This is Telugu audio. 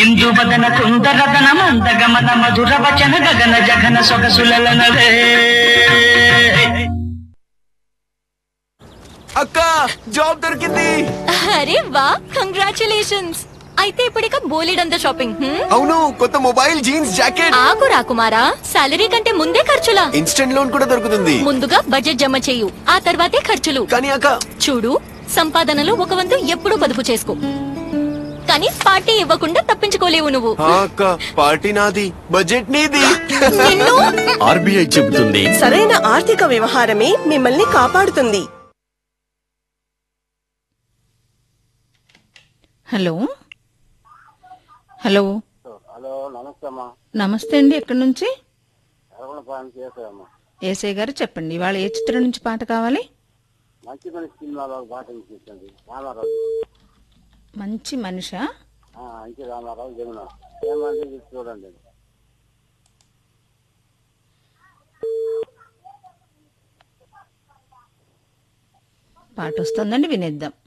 ఇందు వదన కుందరదన మందగమన మధుర వచన గగన జగన సొగసులనవే అక్క జాబ్ దొరికింది అరే వా కంగ్రాచులేషన్స్ అయితే ఇప్పుడిక బోలెడంత షాపింగ్ హ్మ్? అవును కొత్త మొబైల్ జీన్స్ జాకెట్ ఆగు రాకుమారా సాలరీ కంటే ముందే ఖర్చులా ఇన్స్టెంట్ లోన్ కూడా దొరుకుతుంది ముందుగా బడ్జెట్ జమ చేయు ఆ తర్వాతే ఖర్చులు కానీ అక్క చూడు సంపాదనలో ఒక వంతు ఎప్పుడూ పొదుపు చేసుకో కానీ పార్టీ ఇవ్వకుండా తప్పించుకోలేవు నువ్వు ఆ అక్క పార్టీ నాది బడ్జెట్ నీది నిన్ను ఆర్బీఐ చెబుతుంది సరైన ఆర్థిక వ్యవహారమే మిమ్మల్ని కాపాడుతుంది హలో హలో హలో నమస్తే అమ్మా నమస్తే అండి ఎక్కడి నుంచి ఎర్రగొండ ప్రాంతం చేసాయమ్మా ఏసై గారు చెప్పండి ఇవాళ ఏ చిత్రం నుంచి పాట కావాలి మంచి మనిషి సినిమాలో ఒక పాట ఇచ్చింది రామారావు మంచి మనిషా ఆ, అంకి రామారావు జమున ఏమంటే ఇది చూడండి పాట వస్తుందండి వినేద్దాం